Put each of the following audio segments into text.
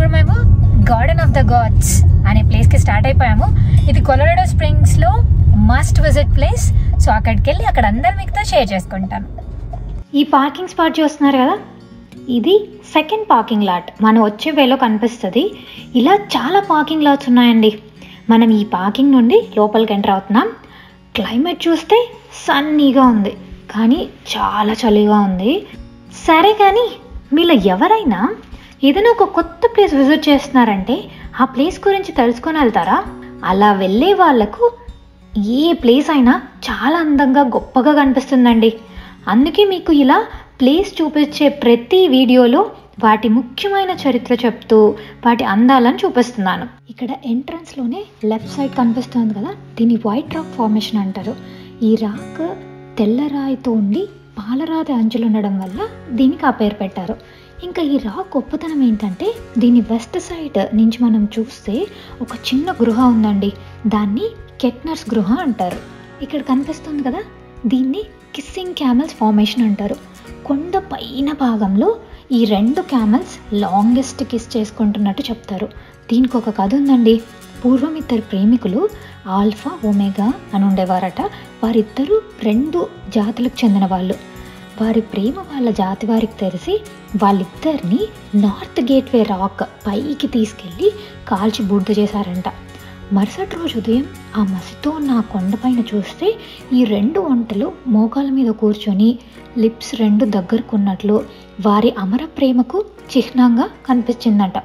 ఇప్పుడు మేము garden of the God's అనే ప్లేస్కి స్టార్ట్ అయిపోయాము ఇది కొలరాడో స్ప్రింగ్స్లో మస్ట్ విజిట్ ప్లేస్ సో అక్కడికి వెళ్ళి అక్కడ అందరు మీతో షేర్ చేసుకుంటాను ఈ పార్కింగ్ స్పాట్ చూస్తున్నారు కదా ఇది సెకండ్ పార్కింగ్ లాట్ మనం వచ్చే వేలో కనిపిస్తుంది ఇలా చాలా పార్కింగ్ లాట్స్ ఉన్నాయండి మనం ఈ పార్కింగ్ నుండి లోపలికి ఎంటర్ అవుతున్నాం క్లైమేట్ చూస్తే సన్నీగా ఉంది కానీ చాలా చలిగా ఉంది సరే కానీ మీలో ఎవరైనా ఏదైనా ఒక కొత్త ప్లేస్ విజిట్ చేస్తున్నారంటే ఆ ప్లేస్ గురించి తెలుసుకొని వెళ్తారా అలా వెళ్ళే వాళ్ళకు ఏ ప్లేస్ అయినా చాలా అందంగా గొప్పగా కనిపిస్తుందండి అందుకే మీకు ఇలా ప్లేస్ చూపించే ప్రతి వీడియోలో వాటి ముఖ్యమైన చరిత్ర చెప్తూ వాటి అందాలను చూపిస్తున్నాను ఇక్కడ ఎంట్రన్స్లోనే లెఫ్ట్ సైడ్ కనిపిస్తుంది కదా దీన్ని వైట్ రాక్ ఫార్మేషన్ అంటారు ఈ రాక్ తెల్ల రాయితో ఉండి పాలరాతి అంచులు ఉండడం వల్ల దీనికి ఆ పేరు పెట్టారు ఇంకా ఈ రాక్ గొప్పతనం ఏంటంటే దీని వెస్ట్ సైడ్ నుంచి మనం చూస్తే ఒక చిన్న గృహ ఉందండి దాన్ని కెట్నర్స్ గృహ అంటారు ఇక్కడ కనిపిస్తుంది కదా దీన్ని కిస్సింగ్ క్యామెల్స్ ఫార్మేషన్ అంటారు కొండ పైన భాగంలో ఈ రెండు క్యామెల్స్ లాంగెస్ట్ కిస్ చేసుకుంటున్నట్టు చెప్తారు దీనికి ఒక కథ ఉందండి పూర్వం ఇద్దరు ప్రేమికులు ఆల్ఫా ఒమేగా అని ఉండేవారట వారిద్దరూ రెండు జాతులకు చెందిన వాళ్ళు వారి ప్రేమ వాళ్ళ జాతి వారికి తెలిసి వాళ్ళిద్దరిని నార్త్ గేట్వే రాక్ పైకి తీసుకెళ్ళి కాల్చి బూడిద చేశారంట మరుసటి రోజు ఉదయం ఆ మసితో ఉన్న ఆ కొండపైన చూస్తే ఈ రెండు వంటలు మోకాల మీద కూర్చొని లిప్స్ రెండు దగ్గరకున్నట్లు వారి అమర ప్రేమకు చిహ్నంగా కనిపించిందట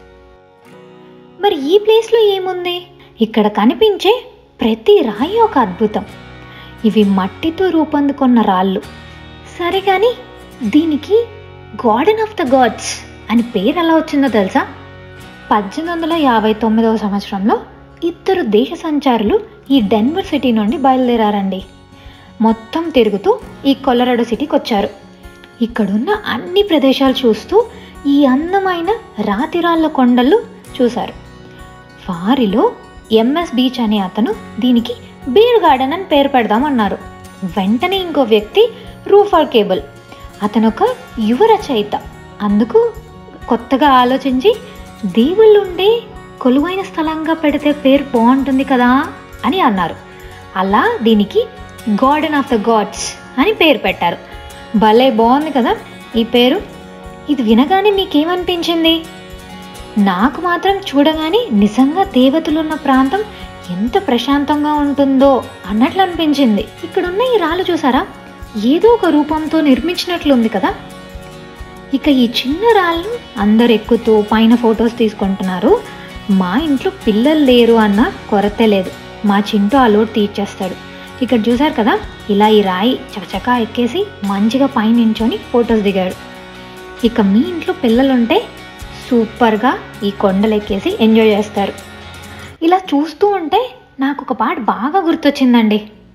మరి ఈ ప్లేస్లో ఏముంది ఇక్కడ కనిపించే ప్రతి రాయి ఒక అద్భుతం ఇవి మట్టితో రూపొందుకున్న రాళ్ళు సరే కానీ దీనికి గార్డెన్ ఆఫ్ ద గాడ్స్ అని పేరు ఎలా వచ్చిందో తెలుసా పద్దెనిమిది వందల యాభై తొమ్మిదవ సంవత్సరంలో ఇద్దరు దేశ సంచారులు ఈ డెన్వర్ సిటీ నుండి బయలుదేరారండి మొత్తం తిరుగుతూ ఈ కొలరాడో సిటీకి వచ్చారు ఇక్కడున్న అన్ని ప్రదేశాలు చూస్తూ ఈ అందమైన రాతిరాళ్ళ కొండలు చూశారు వారిలో ఎంఎస్ బీచ్ అనే అతను దీనికి బీర్ గార్డెన్ అని పేరు పెడదామన్నారు వెంటనే ఇంకో వ్యక్తి రూఫర్ కేబుల్ అతను ఒక యువ రచయిత అందుకు కొత్తగా ఆలోచించి దేవుళ్ళుండే కొలువైన స్థలంగా పెడితే పేరు బాగుంటుంది కదా అని అన్నారు అలా దీనికి గార్డెన్ ఆఫ్ ద గాడ్స్ అని పేరు పెట్టారు భలే బాగుంది కదా ఈ పేరు ఇది వినగానే మీకేమనిపించింది నాకు మాత్రం చూడగానే నిజంగా దేవతలున్న ప్రాంతం ఎంత ప్రశాంతంగా ఉంటుందో అన్నట్లు అనిపించింది ఇక్కడున్న ఈ రాళ్ళు చూసారా ఏదో ఒక రూపంతో నిర్మించినట్లుంది కదా ఇక ఈ చిన్న రాళ్ళు అందరు ఎక్కుతూ పైన ఫొటోస్ తీసుకుంటున్నారు మా ఇంట్లో పిల్లలు లేరు అన్న కొరతే లేదు మా చింటూ ఆ లోటు తీర్చేస్తాడు ఇక్కడ చూసారు కదా ఇలా ఈ రాయి చకచకా ఎక్కేసి మంచిగా పైన నించొని ఫొటోస్ దిగాడు ఇక మీ ఇంట్లో పిల్లలుంటే సూపర్గా ఈ కొండలు ఎక్కేసి ఎంజాయ్ చేస్తారు ఇలా చూస్తూ ఉంటే నాకు ఒక పాట బాగా గుర్తొచ్చిందండి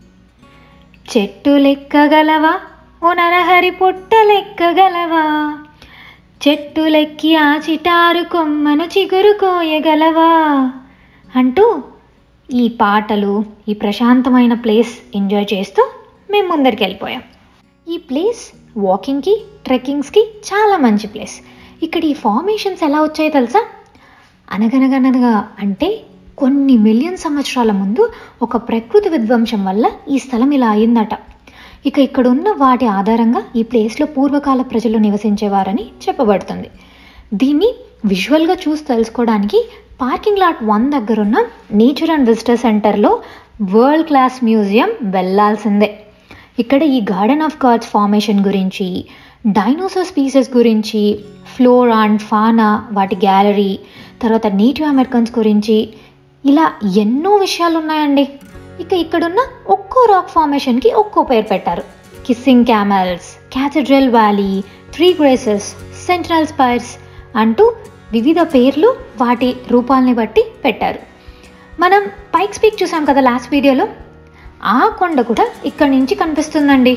చెట్టు లెక్కగలవా ఓ నరహరి పుట్ట లెక్కగలవా చెట్టు లెక్కి ఆ చిటారు కొమ్మను చిగురు కోయగలవా అంటూ ఈ పాటలు ఈ ప్రశాంతమైన ప్లేస్ ఎంజాయ్ చేస్తూ మేము ముందరికి వెళ్ళిపోయాం ఈ ప్లేస్ వాకింగ్కి ట్రెక్కింగ్స్కి చాలా మంచి ప్లేస్ ఇక్కడ ఈ ఫార్మేషన్స్ ఎలా వచ్చాయో తెలుసా అనగనగనగా అంటే కొన్ని మిలియన్ సంవత్సరాల ముందు ఒక ప్రకృతి విధ్వంసం వల్ల ఈ స్థలం ఇలా అయిందట ఇక ఇక్కడ ఉన్న వాటి ఆధారంగా ఈ ప్లేస్లో పూర్వకాల ప్రజలు నివసించేవారని చెప్పబడుతుంది దీన్ని విజువల్గా చూసి తెలుసుకోవడానికి పార్కింగ్ లాట్ వన్ దగ్గరున్న నేచర్ అండ్ విజిటర్ సెంటర్లో వరల్డ్ క్లాస్ మ్యూజియం వెళ్ళాల్సిందే ఇక్కడ ఈ గార్డెన్ ఆఫ్ గాడ్స్ ఫార్మేషన్ గురించి డైనోసార్ స్పీసెస్ గురించి ఫ్లోర్ అండ్ ఫానా వాటి గ్యాలరీ తర్వాత నేటివ్ అమెరికన్స్ గురించి ఇలా ఎన్నో విషయాలు ఉన్నాయండి ఇక ఇక్కడున్న ఒక్కో రాక్ ఫార్మేషన్కి ఒక్కో పేరు పెట్టారు Kissing Camels Cathedral Valley Three Graces Central Spires అంటూ వివిధ పేర్లు వాటి రూపాలని బట్టి పెట్టారు మనం పైక్ స్పీక్ చూసాం కదా లాస్ట్ వీడియోలో ఆ కొండ కూడా ఇక్కడి నుంచి కనిపిస్తుందండి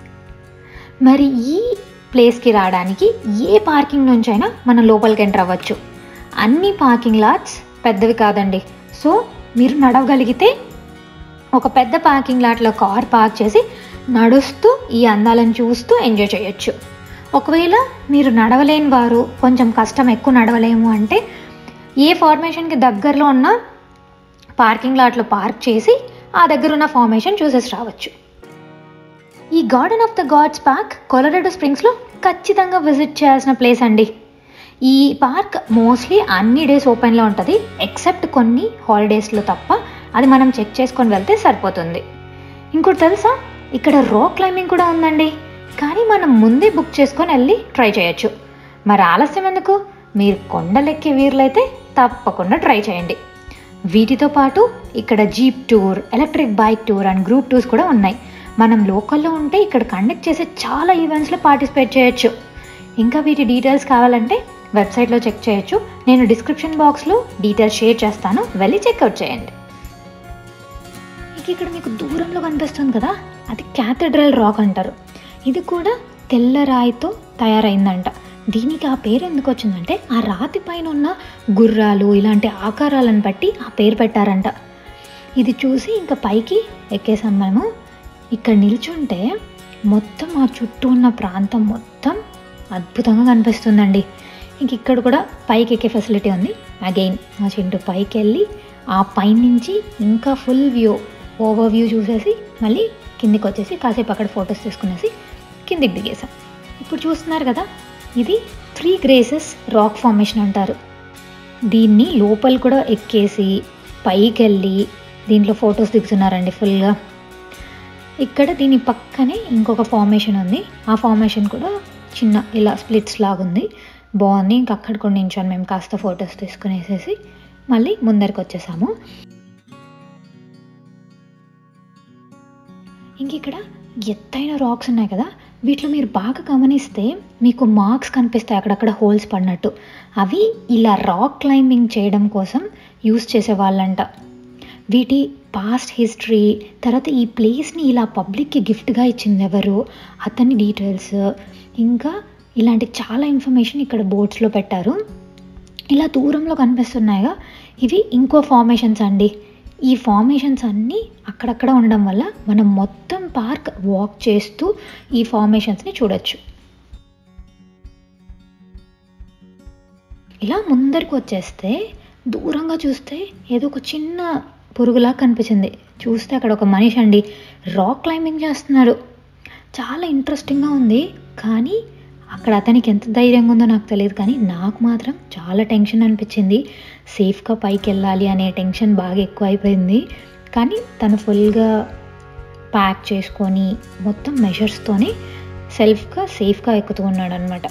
మరి ఈ ప్లేస్కి రావడానికి ఏ పార్కింగ్ నుంచైనా మనం లోపలికి ఎంటర్ అవ్వచ్చు అన్ని పార్కింగ్ లాట్స్ పెద్దవి కాదండి సో మీరు నడవగలిగితే ఒక పెద్ద పార్కింగ్ లాట్లో కార్ పార్క్ చేసి నడుస్తూ ఈ అందాలను చూస్తూ ఎంజాయ్ చేయొచ్చు ఒకవేళ మీరు నడవలేని వారు కొంచెం కష్టం ఎక్కువ నడవలేము అంటే ఏ ఫార్మేషన్కి దగ్గరలో ఉన్న పార్కింగ్ లాట్లో పార్క్ చేసి ఆ దగ్గర ఉన్న ఫార్మేషన్ చూసేసి రావచ్చు ఈ Garden of the Gods Park Colorado స్ప్రింగ్స్లో ఖచ్చితంగా విజిట్ చేయాల్సిన ప్లేస్ అండి ఈ పార్క్ మోస్ట్లీ అన్ని డేస్ ఓపెన్లో ఉంటుంది ఎక్సెప్ట్ కొన్ని హాలిడేస్లో తప్ప అది మనం చెక్ చేసుకొని వెళ్తే సరిపోతుంది ఇంకోటి తెలుసా ఇక్కడ రాక్ క్లైంబింగ్ కూడా ఉందండి కానీ మనం ముందే బుక్ చేసుకొని వెళ్ళి ట్రై చేయొచ్చు మరి ఆలస్యం ఎందుకు మీరు కొండలెక్కే వీరులైతే తప్పకుండా ట్రై చేయండి వీటితో పాటు ఇక్కడ jeep tour electric bike tour and group tours కూడా ఉన్నాయి మనం లోకల్లో ఉంటే ఇక్కడ కండక్ట్ చేసే చాలా ఈవెంట్స్లో పార్టిసిపేట్ చేయొచ్చు ఇంకా వీటి డీటెయిల్స్ కావాలంటే వెబ్సైట్లో చెక్ చేయొచ్చు నేను డిస్క్రిప్షన్ బాక్స్లో డీటెయిల్స్ షేర్ చేస్తాను వెళ్ళి చెక్అవుట్ చేయండి ఇక ఇక్కడ మీకు దూరంలో కనిపిస్తుంది కదా అది క్యాథడ్రల్ రాక్ అంటారు ఇది కూడా తెల్ల రాయితో తయారైందంట దీనికి ఆ పేరు ఎందుకు వచ్చిందంటే ఆ రాతి పైన ఉన్న గుర్రాలు ఇలాంటి ఆకారాలను బట్టి ఆ పేరు పెట్టారంట ఇది చూసి ఇంకా పైకి ఎక్కేసాం మేము ఇక్కడ నిల్చుంటే మొత్తం ఆ చుట్టూ ఉన్న ప్రాంతం మొత్తం అద్భుతంగా కనిపిస్తుందండి ఇంక ఇక్కడ కూడా పైకి ఎక్కే ఫెసిలిటీ ఉంది అగైన్ మా చింటూ పైకి వెళ్ళి ఆ పైనుంచి ఇంకా ఫుల్ వ్యూ ఓవర్ వ్యూ చూసేసి మళ్ళీ కిందికి వచ్చేసి కాసేపు అక్కడ ఫొటోస్ తీసుకునేసి కిందికి దిగేసాం ఇప్పుడు చూస్తున్నారు కదా ఇది త్రీ గ్రేసెస్ రాక్ ఫార్మేషన్ అంటారు దీన్ని లోపల కూడా ఎక్కేసి పైకి వెళ్ళి దీంట్లో ఫొటోస్ దిగుతున్నారండి ఫుల్గా ఇక్కడ దీని పక్కనే ఇంకొక ఫార్మేషన్ ఉంది ఆ ఫార్మేషన్ కూడా చిన్న ఇలా స్ప్లిట్స్ లాగా ఉంది బాగుంది ఇంక అక్కడ కూడా నించొని మేము కాస్త ఫొటోస్ తీసుకునేసేసి మళ్ళీ ముందరికి వచ్చేసాము ఇంక ఇక్కడ ఎత్తైన రాక్స్ ఉన్నాయి కదా వీటిలో మీరు బాగా గమనిస్తే మీకు మార్క్స్ కనిపిస్తాయి అక్కడక్కడ హోల్స్ పడినట్టు అవి ఇలా రాక్ క్లైంబింగ్ చేయడం కోసం యూస్ చేసేవాళ్ళంట వీటి పాస్ట్ హిస్టరీ తర్వాత ఈ ప్లేస్ని ఇలా పబ్లిక్కి గిఫ్ట్గా ఇచ్చింది ఎవరు అతని డీటెయిల్స్ ఇంకా ఇలాంటి చాలా ఇన్ఫర్మేషన్ ఇక్కడ బోర్డ్స్లో పెట్టారు ఇలా దూరంలో కనిపిస్తున్నాయిగా ఇవి ఇంకో ఫార్మేషన్స్ అండి ఈ ఫార్మేషన్స్ అన్నీ అక్కడక్కడ ఉండడం వల్ల మనం మొత్తం పార్క్ వాక్ చేస్తూ ఈ ఫార్మేషన్స్ని చూడొచ్చు ఇలా ముందరికి వచ్చేస్తే దూరంగా చూస్తే ఏదో ఒక చిన్న పురుగులా కనిపించింది చూస్తే అక్కడ ఒక మనిషి అండి రాక్ క్లైంబింగ్ చేస్తున్నాడు చాలా ఇంట్రెస్టింగ్గా ఉంది కానీ అక్కడ అతనికి ఎంత ధైర్యంగా ఉందో నాకు తెలియదు కానీ నాకు మాత్రం చాలా టెన్షన్ అనిపించింది సేఫ్గా పైకి వెళ్ళాలి అనే టెన్షన్ బాగా ఎక్కువ అయిపోయింది కానీ తను ఫుల్గా ప్యాక్ చేసుకొని మొత్తం మెషర్స్తోని సెల్ఫ్గా సేఫ్గా ఎక్కుతూ ఉన్నాడు అనమాట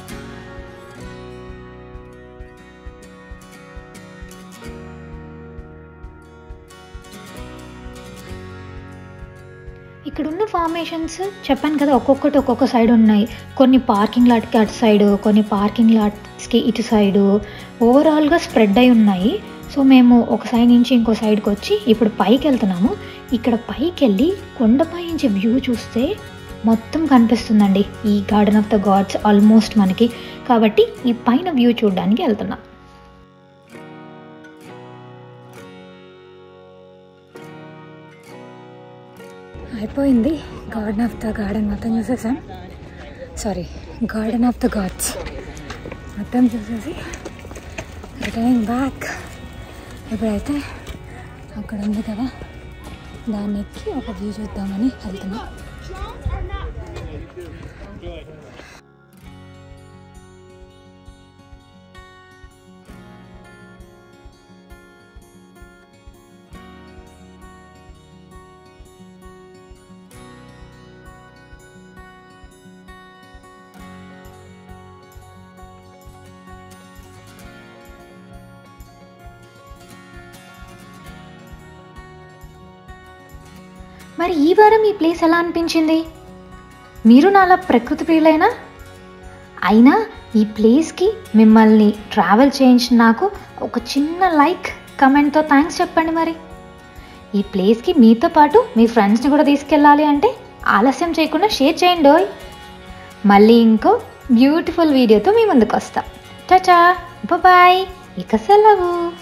ఇక్కడ ఉన్న ఫార్మేషన్స్ చెప్పాను కదా ఒక్కొక్కటి ఒక్కొక్క సైడ్ ఉన్నాయి కొన్ని పార్కింగ్ లాట్కి అటు సైడు కొన్ని పార్కింగ్ లాట్స్కి ఇటు సైడు ఓవరాల్గా స్ప్రెడ్ అయి ఉన్నాయి సో మేము ఒక సైడ్ నుంచి ఇంకో సైడ్కి వచ్చి ఇప్పుడు పైకి వెళ్తున్నాము ఇక్కడ పైకి వెళ్ళి కొండపై నుంచి వ్యూ చూస్తే మొత్తం కనిపిస్తుందండి ఈ Garden of the Gods almost మనకి కాబట్టి ఈ పైన వ్యూ చూడడానికి వెళ్తున్నాం అయిపోయింది గార్డెన్ ఆఫ్ ద గార్డెన్ మొత్తం చూసేసాం sorry Garden of the Gods మొత్తం చూసేసి రిటర్నింగ్ బ్యాక్ ఇప్పుడైతే అక్కడ ఉంది కదా దాన్ని ఎక్కి ఒక వ్యూ చూద్దామని వెళ్తున్నాం మరి ఈ వారం ఈ ప్లేస్ ఎలా అనిపించింది మీరు నాలా ప్రకృతి ప్రియులైనా అయినా ఈ ప్లేస్కి మిమ్మల్ని ట్రావెల్ చేయించిన నాకు ఒక చిన్న లైక్ కమెంట్తో థ్యాంక్స్ చెప్పండి మరి ఈ ప్లేస్కి మీతో పాటు మీ ఫ్రెండ్స్ని కూడా తీసుకెళ్ళాలి అంటే ఆలస్యం చేయకుండా షేర్ చేయండి ఓయ్ మళ్ళీ ఇంకో బ్యూటిఫుల్ వీడియోతో మీ ముందుకు వస్తాం చచా బాయ్ ఇక సెలవు